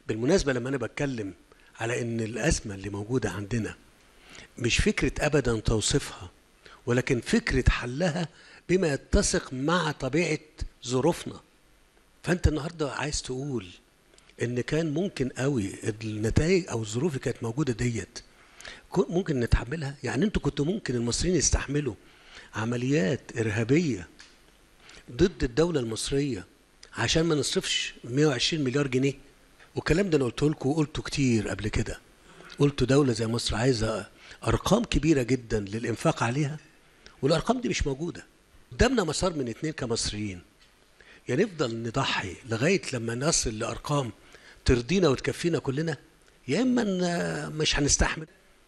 بالمناسبة لما أنا بتكلم على إن الأزمة اللي موجودة عندنا مش فكرة أبدا توصيفها ولكن فكرة حلها بما يتسق مع طبيعة ظروفنا فأنت النهاردة عايز تقول إن كان ممكن قوي النتائج أو الظروف اللي كانت موجودة ديت كو- ممكن نتحملها يعني انتوا كنتوا ممكن المصريين يستحملوا عمليات إرهابية ضد الدولة المصرية عشان ما نصرفش 120 مليار جنيه والكلام ده انا قلته لكم وقلته كتير قبل كده قلت دولة زي مصر عايزة أرقام كبيرة جدا للإنفاق عليها والأرقام دي مش موجودة قدامنا مسار من اتنين كمصريين يا نفضل نضحي لغاية لما نصل لأرقام ترضينا وتكفينا كلنا يا إما ن- مش هنستحمل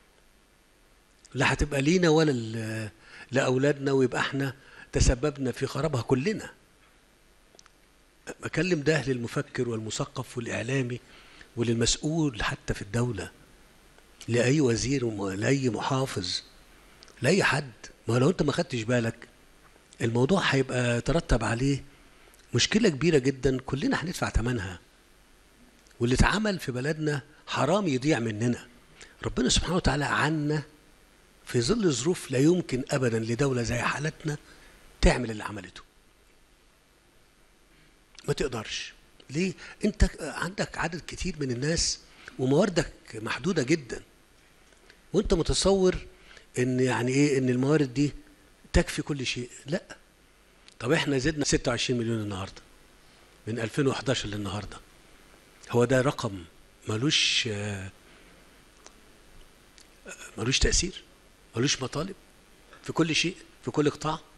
لا هتبقى لينا ولا ل- لأولادنا ويبقى احنا تسببنا في خرابها كلنا بكلم ده للمفكر والمثقف والإعلامي وللمسؤول حتى في الدولة لأي وزير وم- لأي محافظ لأي حد ما لو أنت ما خدتش بالك الموضوع هيبقى يترتب عليه مشكلة كبيرة جدا كلنا هندفع ثمنها واللي اتعمل في بلدنا حرام يضيع مننا ربنا سبحانه وتعالى عنا في ظل ظروف لا يمكن ابدا لدوله زي حالتنا تعمل اللي عملته ما تقدرش ليه انت عندك عدد كتير من الناس ومواردك محدوده جدا وانت متصور ان يعني ايه ان الموارد دي تكفي كل شيء لا طب احنا زدنا 26 مليون النهارده من 2011 للنهارده هو ده رقم ملوش آه، ملوش تأثير ملوش مطالب في كل شيء في كل قطاع